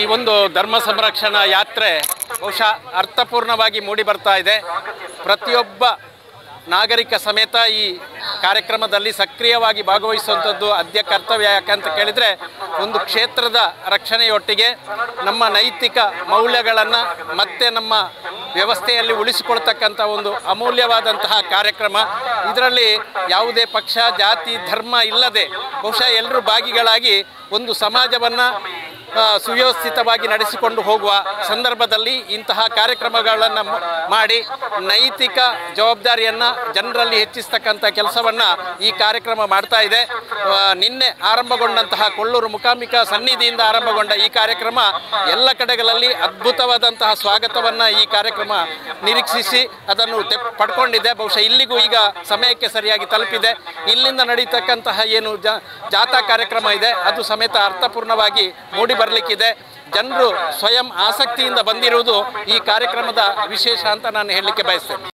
ಒಂದು ಧರ್ಮ ಸಂರಕ್ಷಣಾ ಯಾತ್ರೆ ಬಹುಶಃ ಅರ್ಥಪೂರ್ಣವಾಗಿ ಮೂಡಿ ಬರ್ತಾ ಇದೆ ಪ್ರತಿಯೊಬ್ಬ ನಾಗರಿಕ ಸಮೇತ ಈ ಕಾರ್ಯಕ್ರಮದಲ್ಲಿ ಸಕ್ರಿಯವಾಗಿ ಭಾಗವಹಿಸುವಂಥದ್ದು ಅದ್ಯ ಕರ್ತವ್ಯ ಯಾಕಂತ ಕೇಳಿದರೆ ಒಂದು ಕ್ಷೇತ್ರದ ರಕ್ಷಣೆಯೊಟ್ಟಿಗೆ ನಮ್ಮ ನೈತಿಕ ಮೌಲ್ಯಗಳನ್ನು ಮತ್ತೆ ನಮ್ಮ ವ್ಯವಸ್ಥೆಯಲ್ಲಿ ಉಳಿಸಿಕೊಳ್ತಕ್ಕಂಥ ಒಂದು ಅಮೂಲ್ಯವಾದಂತಹ ಕಾರ್ಯಕ್ರಮ ಇದರಲ್ಲಿ ಯಾವುದೇ ಪಕ್ಷ ಜಾತಿ ಧರ್ಮ ಇಲ್ಲದೆ ಬಹುಶಃ ಎಲ್ಲರೂ ಭಾಗಿಗಳಾಗಿ ಒಂದು ಸಮಾಜವನ್ನು ಆ, ಸುವ್ಯವಸ್ಥಿತವಾಗಿ ನಡೆಸಿಕೊಂಡು ಹೋಗುವ ಸಂದರ್ಭದಲ್ಲಿ ಇಂತಹ ಕಾರ್ಯಕ್ರಮಗಳನ್ನು ಮ- ಮಾಡಿ ನೈತಿಕ ಜವಾಬ್ದಾರಿಯನ್ನು ಜನರಲ್ಲಿ ಹೆಚ್ಚಿಸ್ತಕ್ಕಂಥ ಕೆಲಸವನ್ನು ಈ ಕಾರ್ಯಕ್ರಮ ಮಾಡ್ತಾ ಇದೆ ಆ, ನಿನ್ನೆ ಆರಂಭಗೊಂಡಂತಹ ಕೊಳ್ಳೂರು ಮುಖಾಂಬಿಕಾ ಸನ್ನಿಧಿಯಿಂದ ಆರಂಭಗೊಂಡ ಈ ಕಾರ್ಯಕ್ರಮ ಎಲ್ಲ ಕಡೆಗಳಲ್ಲಿ ಅದ್ಭುತವಾದಂತಹ ಸ್ವಾಗತವನ್ನು ಈ ಕಾರ್ಯಕ್ರಮ ನಿರೀಕ್ಷಿಸಿ ಅದನ್ನು ತೆ ಪಡ್ಕೊಂಡಿದೆ ಬಹುಶಃ ಇಲ್ಲಿಗೂ ಈಗ ಸಮಯಕ್ಕೆ ಸರಿಯಾಗಿ ತಲುಪಿದೆ ಇಲ್ಲಿಂದ ನಡೀತಕ್ಕಂತಹ ಏನು ಜ ಜಾಥಾ ಕಾರ್ಯಕ್ರಮ ಇದೆ ಅದು ಸಮೇತ ಅರ್ಥಪೂರ್ಣವಾಗಿ ಮೂಡಿ ಬರಲಿಕ್ಕಿದೆ ಜನರು ಸ್ವಯಂ ಆಸಕ್ತಿಯಿಂದ ಬಂದಿರುವುದು ಈ ಕಾರ್ಯಕ್ರಮದ ವಿಶೇಷ ಅಂತ ನಾನು ಹೇಳಲಿಕ್ಕೆ ಬಯಸ್ತೇನೆ